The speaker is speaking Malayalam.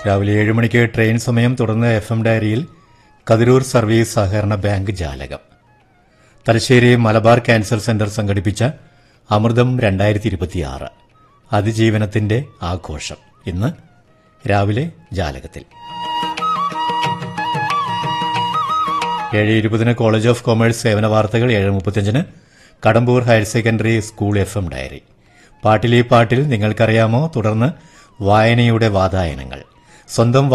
രാവിലെ ഏഴ് മണിക്ക് ട്രെയിൻ സമയം തുടർന്ന് എഫ് എം ഡയറിയിൽ കതിരൂർ സർവീസ് സഹകരണ ബാങ്ക് ജാലകം തലശ്ശേരി മലബാർ ക്യാൻസർ സെന്റർ സംഘടിപ്പിച്ച അമൃതം രണ്ടായിരത്തി ഇരുപത്തിയാറ് അതിജീവനത്തിന്റെ ആഘോഷം ഇന്ന് രാവിലെ ജാലകത്തിൽ ഏഴ് ഇരുപതിന് കോളേജ് ഓഫ് കൊമേഴ്സ് സേവന വാർത്തകൾ ഏഴ് മുപ്പത്തിയഞ്ചിന് Kadambur higher secondary school F M diary പാട്ടിലീ പാട്ടിൽ നിങ്ങൾക്കറിയാമോ തുടർന്ന് വായനയുടെ വാതായനങ്ങൾ സ്വന്തം